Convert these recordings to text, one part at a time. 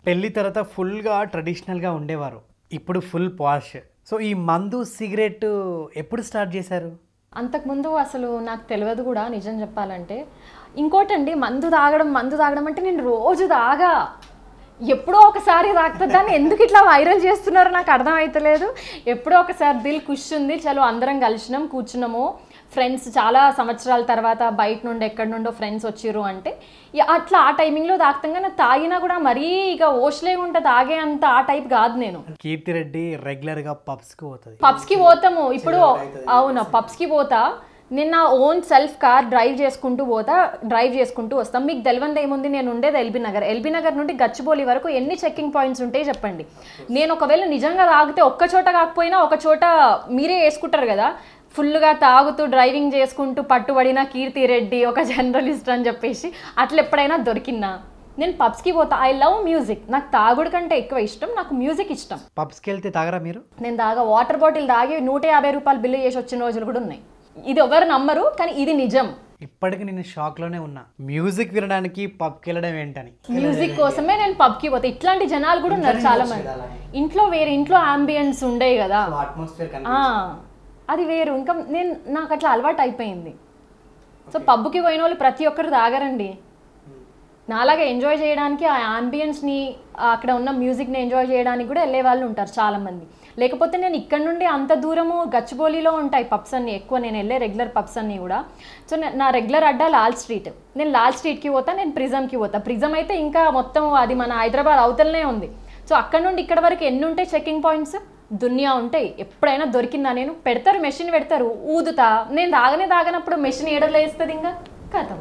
పెళ్లి తర్వాత ఫుల్గా ట్రెడిషనల్గా ఉండేవారు ఇప్పుడు ఫుల్ పాష్ సో ఈ మందు సిగరెట్ ఎప్పుడు స్టార్ట్ చేశారు అంతకుముందు అసలు నాకు తెలియదు కూడా నిజం చెప్పాలంటే ఇంకోటండి మందు తాగడం మందు తాగడం అంటే నేను రోజు తాగా ఎప్పుడో ఒకసారి తాగుతా దాన్ని ఎందుకు ఇట్లా వైరల్ చేస్తున్నారో నాకు అర్థం అవుతలేదు ఎప్పుడో ఒకసారి దిల్ ఖుష్ ఉంది చలో అందరం కలిసినాం కూర్చున్నాము ఫ్రెండ్స్ చాలా సంవత్సరాల తర్వాత బయట నుండి ఎక్కడి నుండో ఫ్రెండ్స్ వచ్చిర్రు అంటే ఇక అట్లా ఆ టైమింగ్లో తాగుతాం కానీ తాగినా కూడా మరీ ఇక ఓష్లే ఉంటే తాగే అంత ఆ టైప్ కాదు నేను కీర్తి రెడ్డి రెగ్యులర్గా పబ్స్కి పోతుంది పబ్స్ కి పోతాము ఇప్పుడు అవునా పబ్స్ కి పోతా నేను నా ఓన్ సెల్ఫ్ కార్ డ్రైవ్ చేసుకుంటూ పోతా డ్రైవ్ చేసుకుంటూ వస్తాం మీకు తెలియంది ఏముంది నేను ఉండేది ఎల్బీ నగర్ ఎల్బీ నగర్ నుండి గచ్చిబౌలి వరకు ఎన్ని చెక్కింగ్ పాయింట్స్ ఉంటాయి చెప్పండి నేను ఒకవేళ నిజంగా తాగితే ఒక్క చోట కాకపోయినా ఒక చోట మీరే వేసుకుంటారు కదా ఫుల్గా తాగుతూ డ్రైవింగ్ చేసుకుంటూ పట్టుబడిన కీర్తి రెడ్డి ఒక జర్నలిస్ట్ అని చెప్పేసి అట్లా ఎప్పుడైనా దొరికినా నేను పబ్స్కి పోతా ఐ లవ్ మ్యూజిక్ నాకు తాగుడు కంటే ఎక్కువ ఇష్టం నాకు మ్యూజిక్ ఇష్టం పబ్స్కి వెళ్తే తాగరా మీరు నేను దాగా వాటర్ బాటిల్ తాగి నూట యాభై రూపాయలు బిల్లు చేసి వచ్చిన రోజులు కూడా ఉన్నాయి ఇది ఎవరు నమ్మరు కానీ ఇది నిజం ఇప్పటికి నేను షాక్లోనే ఉన్నా మ్యూజిక్ వినడానికి పబ్కి వెళ్ళడం ఏంటని మ్యూజిక్ కోసమే నేను పబ్కి పోతా ఇట్లాంటి జనాలు కూడా ఉన్నారు చాలా మంది ఇంట్లో వేరే ఇంట్లో అంబియన్స్ ఉండేవి కదా అట్మాస్ఫియర్ ఆ, అది వేరు ఇంకా నేను నాకు అట్లా అలవాటు అయిపోయింది సో పబ్కి పోయిన వాళ్ళు ప్రతి ఒక్కరు తాగరండి నాలాగా ఎంజాయ్ చేయడానికి ఆ ఆంబియన్స్ని అక్కడ ఉన్న మ్యూజిక్ని ఎంజాయ్ చేయడానికి కూడా వెళ్ళే వాళ్ళు ఉంటారు చాలామంది లేకపోతే నేను ఇక్కడ నుండి అంత దూరము గచ్చిబౌలిలో ఉంటాయి పబ్స్ అన్ని ఎక్కువ నేను వెళ్ళే రెగ్యులర్ పబ్స్ అన్ని కూడా సో నే- నా రెగ్యులర్ అడ్డా లాల్ స్ట్రీట్ నేను లాల్ స్ట్రీట్కి పోతా నేను ప్రిజంకి పోతా ప్రిజం అయితే ఇంకా మొత్తం అది మన హైదరాబాద్ అవతలనే ఉంది సో అక్కడ నుండి ఇక్కడ వరకు ఎన్ని ఉంటాయి చెకింగ్ పాయింట్స్ దునియా ఉంటాయి ఎప్పుడైనా దొరికిందా నేను పెడతారు మెషిన్ పెడతారు ఊదుతా నేను తాగనే తాగనప్పుడు మెషిన్ ఏడలో వేస్తుంది ఇంకా కథం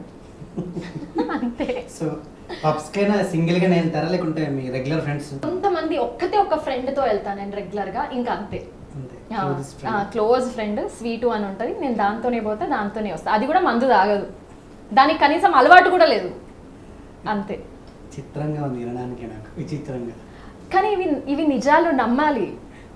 అంతే సో పబ్స్కైనా సింగిల్గానే వెళ్తారా లేకుంటే మీ రెగ్యులర్ ఫ్రెండ్స్ కొంతమంది ఒక్కతే ఒక friend తో వెళ్తాను నేను రెగ్యులర్ గా ఇంకా అంతే అంతే closest friend. Close friend sweet అని ఉంటుంది నేను దాంతోనే పోతా దాంతోనే వస్తా అది కూడా మందు తాగదు దానికి కనీసం అలవాటు కూడా లేదు అంతే చిత్రంగా ఉంది వినడానికి నాకు విచిత్రంగా కానీ ఇవి ఇవి నిజాలు నమ్మాలి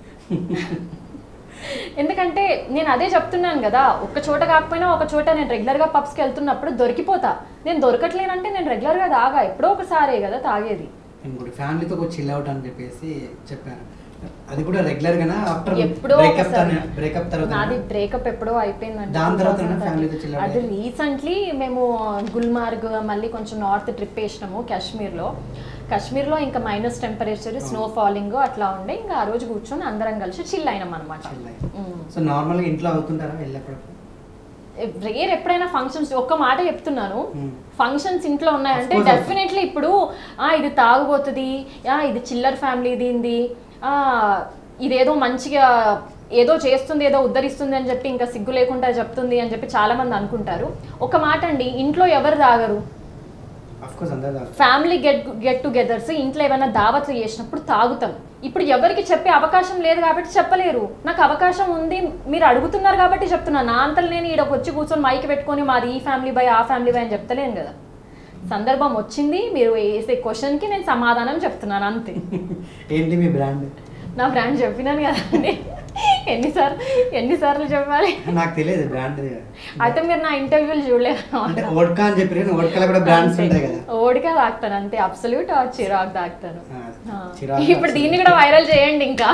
ఎందుకంటే నేను అదే చెప్తున్నాను కదా ఒక చోట కాకపోయినా ఒక చోట నేను రెగ్యులర్గా పబ్స్కి వెళ్తున్నప్పుడు దొరికిపోతా నేను దొరకట్లేనంటే నేను రెగ్యులర్గా తాగా ఎప్పుడో ఒకసారే కదా తాగేది నేను కూడా ఫ్యామిలీతో కొంచెం చిల్ అవుట్ అని చెప్పేసి చెప్పాను అది కూడా రెగ్యులర్ గానా ఆఫ్టర్ ఎప్పుడో బ్రేకప్ ఒకసారి. బ్రేకప్ తర్వాత నాది బ్రేకప్ ఎప్పుడో అయిపోయిందండి దాని తర్వాత 2013. ఫ్యామిలీతో chill out అది రీసెంట్లీ మేము గుల్మార్గ్ మళ్ళీ కొంచెం నార్త్ ట్రిప్ వేసినాము కాశ్మీర్లో కాశ్మీర్లో ఇంకా మైనస్ టెంపరేచర్ స్నో ఫాలింగ్ అట్లా ఉండే ఇంకా ఆ రోజు కూర్చొని అందరం కలిసి చిల్ అయినాం అనమాట సో నార్మల్గా ఇంట్లో అవుతుంటారా వెళ్ళేటప్పుడు రేర్ ఎప్పుడైనా ఫంక్షన్స్ ఒక్క మాట చెప్తున్నాను Hmm. ఫంక్షన్స్ ఇంట్లో ఉన్నాయంటే Of course, డెఫినెట్లీ ఇప్పుడు ఆ ఇది తాగుబోతుంది ఆ ఇది చిల్లర్ ఫ్యామిలీ దీంది ఆ ఇదేదో మంచిగా ఏదో చేస్తుంది ఏదో ఉద్ధరిస్తుంది అని చెప్పి ఇంకా సిగ్గు లేకుండా చెప్తుంది అని చెప్పి చాలా మంది అనుకుంటారు ఒక మాట అండి ఇంట్లో ఎవరు తాగరు అఫ్ కోర్స్ అందరూ తాగుతారు. ఫ్యామిలీ గెట్ గెట్ టుగెదర్స్ ఇంట్లో ఏమైనా దావత్లు చేసినప్పుడు తాగుతాం ఇప్పుడు ఎవరికి చెప్పే అవకాశం లేదు కాబట్టి చెప్పలేరు నాకు అవకాశం ఉంది మీరు అడుగుతున్నారు కాబట్టి చెప్తున్నా నా అంతలు నేను ఈడకు వచ్చి కూర్చొని మైక్ పెట్టుకొని మాది ఈ ఫ్యామిలీ బై ఆ ఫ్యామిలీ బై అని చెప్తలేను కదా సందర్భం వచ్చింది మీరు వేసే క్వశ్చన్కి నేను సమాధానం చెప్తున్నాను అంతే ఏంటి మీ బ్రాండ్ నా బ్రాండ్ చెప్పినాను కదండి ఎన్నిసార్లు ఎన్నిసార్లు చెప్పాలి నాకు తెలియదు బ్రాండ్ అయితే మీరు నా ఇంటర్వ్యూలు చూడలేదు అంటే ఓడ్కా అని చెప్పి ఓడ్కాలో కూడా బ్రాండ్స్ ఉంటాయి కదా ఓడిగా తాగుతాను అంతే అబ్సల్యూట్ చిరాక్ తాగుతాను ఆ, ఆ. చిరాకు ఇప్పుడు దీన్ని కూడా వైరల్ చేయండి ఇంకా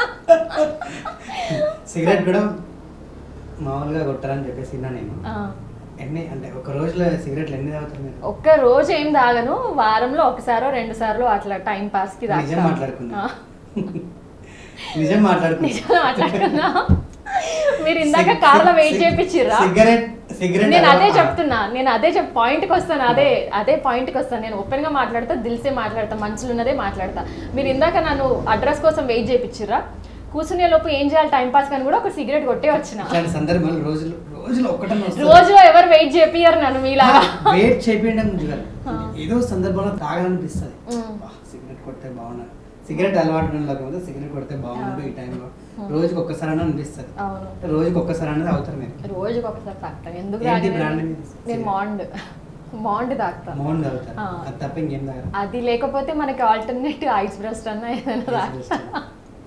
సిగరెట్ కూడా మామూలుగా కొట్టారని చెప్పేసి విన్నా నేను ఆ. ఎన్ని అంటే ఒక రోజులో సిగరెట్లు ఎన్ని తాగుతారు మీరు ఒక్క రోజు ఏం తాగను వారంలో ఒకసారో రెండు సార్లు అట్లా టైం పాస్ కి నిజం తాగుతాను. మాట్లాడుకుందాం ఆ. నిజం మాట్లాడుకుందాం నిజం మాట్లాడుకున్నా మీరు ఇందాక కార్లో వెయిట్ చేయించిర్రా సిగరెట్ సిగరెట్ నేను అదే చెప్తున్నా నేను అదే చెప్ పాయింట్కి వస్తాను అదే అదే పాయింట్కి వస్తాను నేను ఓపెన్ గా మాట్లాడతా దిల్సే మాట్లాడతా మనసులో ఉన్నదే మాట్లాడతా మీరు ఇందాక నన్ను అడ్రస్ కోసం వెయిట్ చేయించిర్రా కూర్చునే లోపు ఏం చేయాలి టైం పాస్ కానీ కూడా ఒక సిగరెట్ కొట్టే వచ్చిన ఇట్లాంటి సందర్భాలు రోజులు రోజులో ఒక్కటన్నా వస్తుంది. రోజులో ఎవరు వెయిట్ చేపియరు నన్ను మీలాగా వెయిట్ చేపించడం గురించి కాదు ఆ. ఏదో సందర్భంలో తాగాలనిపిస్తుంది మ్. బా, సిగరెట్ కొడితే బాగున్నాడు సిగరెట్ అలవాటు ఉన్న లేకపోతే సిగరెట్ కొడితే బాగున్నాడు ఈ టైంలో రోజుకి ఒక్కసారి అనిపిస్తుంది అవును రోజుకి ఒక్కసారి అనేది అవుతారు మీరు రోజుకి ఒకసారి తాగుతాను ఎందుకు ఏంటి తాగను? brand మీది? నేను మాండ్ మాండ్ తాగుతాను మౌన్ తాగుతారు ఆ. అది తప్ప ఇంకేం తాగరు అది లేకపోతే మనకి ఆల్టర్నేట్ ఐస్ బ్రస్ట్ అన్న ఏదైనా తాగుతా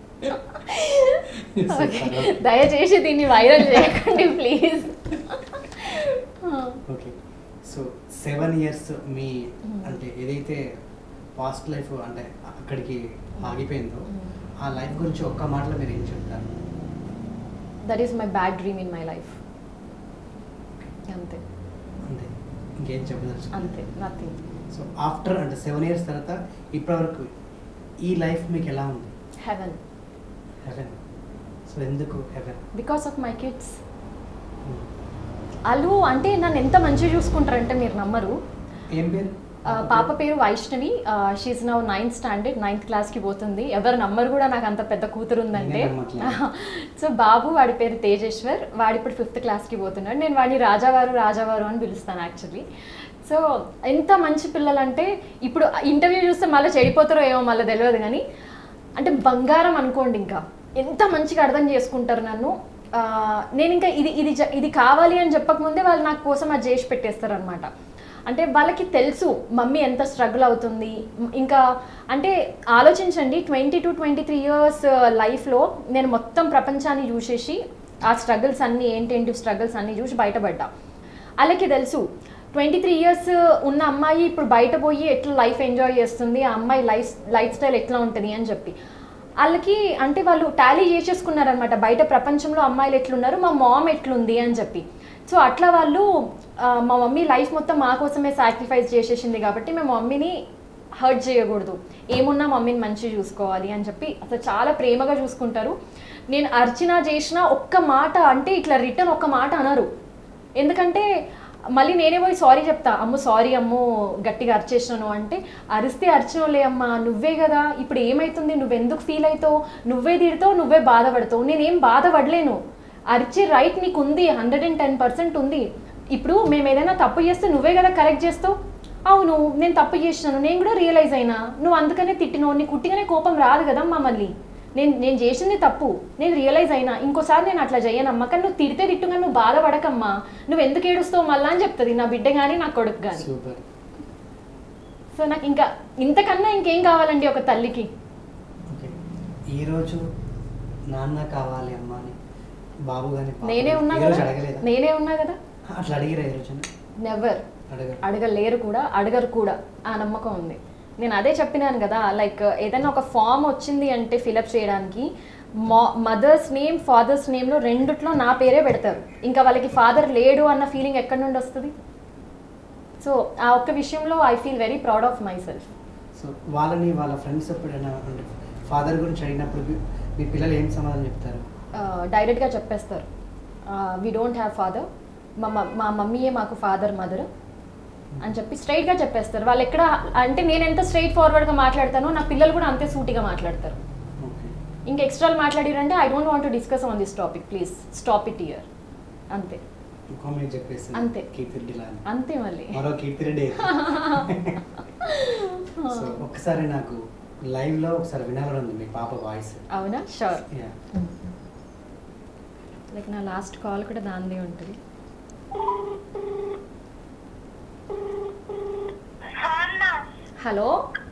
Okay. దయచేసి దీన్ని వైరల్ చేయకండి please okay so seven years మీ అంటే ఏదైతే పాస్ట్ లైఫ్ అంటే అక్కడికి ఆగిపోయిందో ఆ లైఫ్ గురించి ఒక్క మాటలో మీరు ఏం చెప్తారు that is my bad dream in my life అంతే అంతే ఇంకేం చెప్పదలుచు అంతే నథింగ్ సో ఆఫ్టర్ అంటే సెవెన్ ఇయర్స్ తర్వాత ఇప్పటివరకు ఈ లైఫ్ మీకు ఎలా ఉంది హెవెన్ హెవెన్ సో ఎందుకు heaven because of my kids వాళ్ళు అంటే నన్ను ఎంత మంచిగా చూసుకుంటారంటే మీరు నమ్మరు ఏం పేరు ఆ, పాప పేరు Vaishnavi she now ninth standard ninth క్లాస్కి పోతుంది ఎవరు నమ్మరు కూడా నాకు అంత పెద్ద కూతురు ఉందంటే నేనే నమ్మట్లేదు. సో బాబు వాడి పేరు తేజేశ్వర్ వాడు ఇప్పుడు ఫిఫ్త్ క్లాస్కి పోతున్నాడు నేను వాడిని రాజావారు రాజావారు అని పిలుస్తాను యాక్చువల్లీ సో ఎంత మంచి పిల్లలు అంటే ఇప్పుడు ఇంటర్వ్యూ చూస్తే మళ్ళీ చెడిపోతారో ఏమో మళ్ళీ తెలియదు కానీ అంటే బంగారం అనుకోండి ఇంకా ఎంత మంచిగా అర్థం చేసుకుంటారు నన్ను ఆ, నేను ఇంకా ఇది ఇది జ- ఇది కావాలి అని చెప్పకముందే వాళ్ళు నాకు కోసం అది చేసి పెట్టేస్తారు అనమాట అంటే వాళ్ళకి తెలుసు మమ్మీ ఎంత స్ట్రగుల్ అవుతుంది మ్, ఇంకా అంటే ఆలోచించండి twenty two twenty three years లైఫ్లో నేను మొత్తం ప్రపంచాన్ని చూసేసి ఆ స్ట్రగుల్స్ అన్నీ ఏంటేంటి స్ట్రగుల్స్ అన్నీ చూసి బయటపడ్డా వాళ్ళకి తెలుసు ట్వంటీ త్రీ ఇయర్స్ ఉన్న అమ్మాయి ఇప్పుడు బయట పోయి ఎట్లా లైఫ్ ఎంజాయ్ చేస్తుంది ఆ అమ్మాయి లైఫ్ లైఫ్ స్టైల్ ఎట్లా ఉంటుంది అని చెప్పి వాళ్ళకి అంటే వాళ్ళు టాలీ చేసేసుకున్నారనమాట బయట ప్రపంచంలో అమ్మాయిలు ఎట్లున్నారు మా మామ్ ఎట్లుంది అని చెప్పి సో అట్లా వాళ్ళు ఆ, మా మమ్మీ లైఫ్ మొత్తం మా కోసమే సాక్రిఫైస్ చేసేసింది కాబట్టి మేము మమ్మీని హర్ట్ చేయకూడదు ఏమున్నా మమ్మీని మంచిగా చూసుకోవాలి అని చెప్పి అసలు చాలా ప్రేమగా చూసుకుంటారు నేను అర్చన చేసిన ఒక్క మాట అంటే ఇట్లా రిటర్న్ ఒక్క మాట అనరు ఎందుకంటే మళ్ళీ నేనే పోయి సారీ చెప్తా అమ్ము సారీ అమ్ము గట్టిగా అరిచేసినాను అంటే అరిస్తే అరిచినోలే అమ్మ నువ్వే కదా ఇప్పుడు ఏమైతుంది నువ్వెందుకు ఫీల్ అవుతావు నువ్వే తిడతావు నువ్వే బాధపడతావు నేనేం బాధపడలేను అరిచే రైట్ నీకు ఉంది హండ్రెడ్ అండ్ టెన్ పర్సెంట్ ఉంది ఇప్పుడు మేము ఏదైనా తప్పు చేస్తే నువ్వే కదా కరెక్ట్ చేస్తావు అవును నేను తప్పు చేసినాను నేను కూడా రియలైజ్ అయినా నువ్వు అందుకనే తిట్టినావు నీకు కుట్టిగానే కోపం రాదు కదమ్మా మళ్ళీ నేను నేను చేసింది తప్పు నేను రియలైజ్ అయినా ఇంకోసారి నేను అట్లా చేయనమ్మా కానీ నువ్వు తిడితే తిట్టుగా నువ్వు బాధపడకమ్మా నువ్వు ఎందుకు ఏడుస్తావు మళ్ళా అని చెప్తుంది నా బిడ్డ కానీ నా కొడుకు కానీ సూపర్ సో నాకు ఇంకా ఇంతకన్నా ఇంకేం కావాలండి ఒక తల్లికి ఓకే ఈరోజు నాన్న కావాలి అమ్మ అని బాబు కానీ నేనే ఉన్నా ఈరోజు కదా అడగలేదా నేనే ఉన్నా కదా అట్లా అడిగిరా ఈరోజు నెవర్ అడగరు అడగలేరు కూడా అడగరు కూడా ఆ నమ్మకం ఉంది నేను అదే చెప్పినాను కదా లైక్ ఏదైనా ఒక ఫామ్ వచ్చింది అంటే ఫిలప్ చేయడానికి మా మదర్స్ నేమ్ ఫాదర్స్ నేమ్లో రెండిట్లో నా పేరే పెడతారు ఇంకా వాళ్ళకి ఫాదర్ లేడు అన్న ఫీలింగ్ ఎక్కడి నుండి వస్తుంది సో ఆ ఒక్క విషయంలో I feel very proud of myself so వాళ్ళని వాళ్ళ ఫ్రెండ్స్ ఎప్పుడైనా అంటే ఫాదర్ గురించి అడిగినప్పుడు మీ- మీ పిల్లలు ఏం సమాధానం చెప్తారు డైరెక్ట్గా చెప్పేస్తారు వీ డోంట్ హ్యావ్ ఫాదర్ మా మ- మా మమ్మీయే మాకు ఫాదర్ మదర్ అని చెప్పి స్ట్రైట్గా చెప్పేస్తారు వాళ్ళు ఎక్కడ అంటే నేను ఎంత స్ట్రైట్ ఫార్వర్డ్గా మాట్లాడతానో నా పిల్లలు కూడా అంతే సూటిగా మాట్లాడతారు ఓకే ఇంకా ఎక్స్ట్రాలు మాట్లాడిరంటే I don't want to discuss on this topic please stop it ఇయర్ అంతే కామెంట్ చెప్పేసి అంతే. కీర్తిరెడ్డి ఇలా అని. అంతే మళ్ళీ మరో కీర్తిరెడ్డి సో ఒకసారి నాకు లైవ్ లో ఒకసారి వినాలని ఉంది మీ పాప వాయిస్ అవునా షూర్ లైక్ నా లాస్ట్ కాల్ కూడా దానిదే ఉంటుంది హలో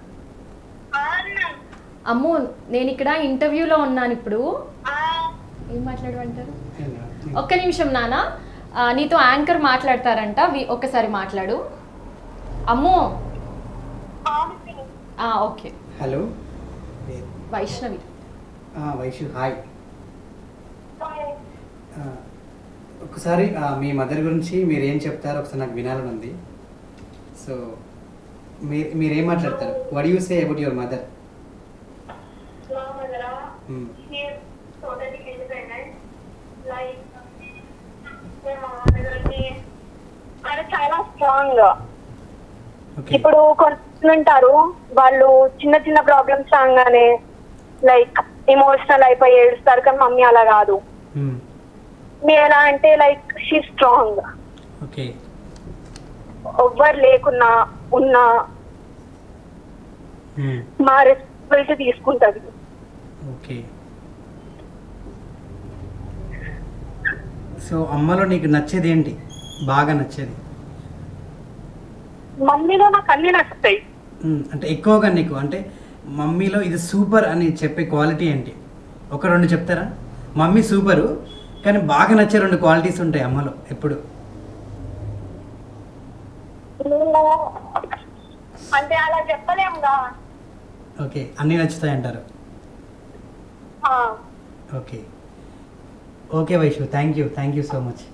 అమ్ము నేను ఇక్కడ ఇంటర్వ్యూలో ఉన్నాను ఇప్పుడు ఏం మాట్లాడమంటారు ఒక్క నిమిషం నాన్న ఆ, నీతో యాంకర్ మాట్లాడతారంట వి- ఒక్కసారి మాట్లాడు అమ్ము ఆ, okay hello Vaishnavi Vaishu hi ఆ, ఒకసారి ఆ, మీ మదర్ గురించి మీరు ఏం చెప్తారో ఒకసారి నాకు వినాలని ఉంది సో మీరు మీరు ఏం మాట్లాడతారు what you say about your mother మా mother she is totally independent. Like, మా మదర్ని అది చాలా స్ట్రాంగ్ ఓకే ఇప్పుడు కొంతమంది ఉంటారు వాళ్ళు చిన్న చిన్న ప్రాబ్లమ్స్ రాగానే లైక్ ఎమోషనల్ అయిపోయి ఏడుస్తారు కానీ మమ్మీ అలా కాదు మీ ఎలా అంటే లైక్ షీ స్ట్రాంగ్ ఓకే ఎవ్వరు లేకున్నా ఉన్నా మా రెస్పాన్సిబిలిటీ తీసుకుంటది ఓకే సో అమ్మలో నీకు నచ్చేది ఏంటి బాగా నచ్చేది మమ్మీలో నాకు అన్ని నచ్చుతాయి మ్మ్. అంటే ఎక్కువగా నీకు అంటే మమ్మీలో ఇది సూపర్ అని చెప్పే క్వాలిటీ ఏంటి ఒక రెండు చెప్తారా మమ్మీ సూపరు కానీ బాగా నచ్చే రెండు క్వాలిటీస్ ఉంటాయి అమ్మలో ఎప్పుడు అంటే అలా చెప్పలేముగా ఓకే అన్నీ నచ్చుతాయి అంటారు ఆ, okay okay Vaishu thank you thank you so much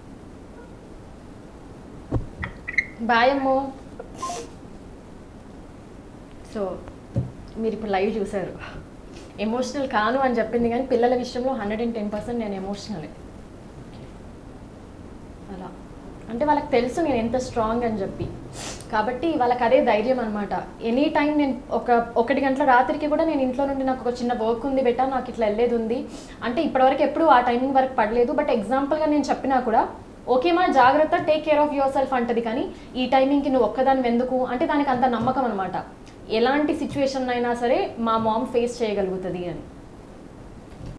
bye అమ్మో సో మీరు ఇప్పుడు లైవ్ చూసారు ఎమోషనల్ కాను అని చెప్పింది కానీ పిల్లల విషయంలో హండ్రెడ్ అండ్ టెన్ పర్సెంట్ నేను ఎమోషనలే అలా అంటే వాళ్ళకి తెలుసు నేను ఎంత స్ట్రాంగ్ అని చెప్పి కాబట్టి వాళ్ళకి అదే ధైర్యం అనమాట ఎనీ టైం నేను ఒక ఒకటి గంటల రాత్రికి కూడా నేను ఇంట్లో నుండి నాకు ఒక చిన్న వర్క్ ఉంది బెటా నాకు ఇట్లా వెళ్ళేది ఉంది అంటే ఇప్పటివరకు ఎప్పుడు ఆ టైమింగ్ వరకు పడలేదు బట్ ఎగ్జాంపుల్గా నేను చెప్పినా కూడా ఓకే మా జాగ్రత్త take care of yourself అంటది కానీ ఈ టైమింగ్కి నువ్వు ఒక్కదాని ఎందుకు అంటే దానికి అంత నమ్మకం అనమాట ఎలాంటి సిచ్యువేషన్ అయినా సరే మా మామ్ ఫేస్ చేయగలుగుతుంది అని